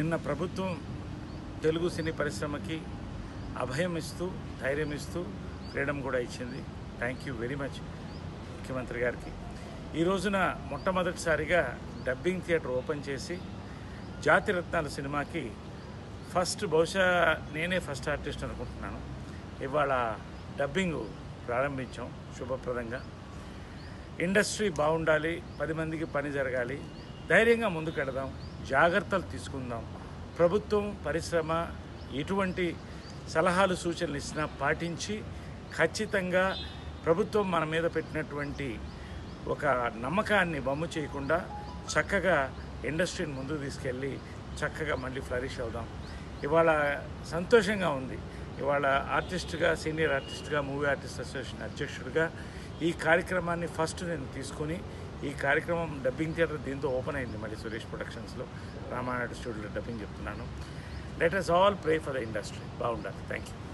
నిన్న ప్రభుత్వం తెలుగు సినీ పరిశ్రమకి అభయం ఇస్తూ ధైర్యం ఇస్తూ ఫ్రీడమ్ కూడా ఇచ్చింది థ్యాంక్ యూ వెరీ మచ్ ముఖ్యమంత్రి గారికి ఈ రోజున మొట్టమొదటిసారిగా డబ్బింగ్ థియేటర్ ఓపెన్ చేసి జాతిరత్నాల సినిమాకి ఫస్ట్ బహుశా నేనే ఫస్ట్ ఆర్టిస్ట్ అనుకుంటున్నాను ఇవాళ డబ్బింగ్ ప్రారంభించాం శుభప్రదంగా ఇండస్ట్రీ బాగుండాలి పది మందికి పని జరగాలి ధైర్యంగా ముందుకెడదాం జాగ్రత్తలు తీసుకుందాం ప్రభుత్వం పరిశ్రమ ఎటువంటి సలహాలు సూచనలు ఇచ్చినా పాటించి ఖచ్చితంగా ప్రభుత్వం మన మీద పెట్టినటువంటి ఒక నమ్మకాన్ని బొమ్మ చేయకుండా చక్కగా ఇండస్ట్రీని ముందుకు తీసుకెళ్ళి చక్కగా మళ్ళీ ఫ్లరిష్ అవుదాం ఇవాళ సంతోషంగా ఉంది ఇవాళ ఆర్టిస్ట్గా సీనియర్ ఆర్టిస్ట్గా మూవీ ఆర్టిస్ట్ అసోసియేషన్ అధ్యక్షుడిగా ఈ కార్యక్రమాన్ని ఫస్ట్ నేను తీసుకుని ఈ కార్యక్రమం డబ్బింగ్ థియేటర్ దీంతో ఓపెన్ అయింది మళ్ళీ సురేష్ ప్రొడక్షన్స్లో రామానాయుడు స్టూడియోలో డబ్బింగ్ చెప్తున్నాను let us all pray for the industry బాగుండాలి థ్యాంక్ యూ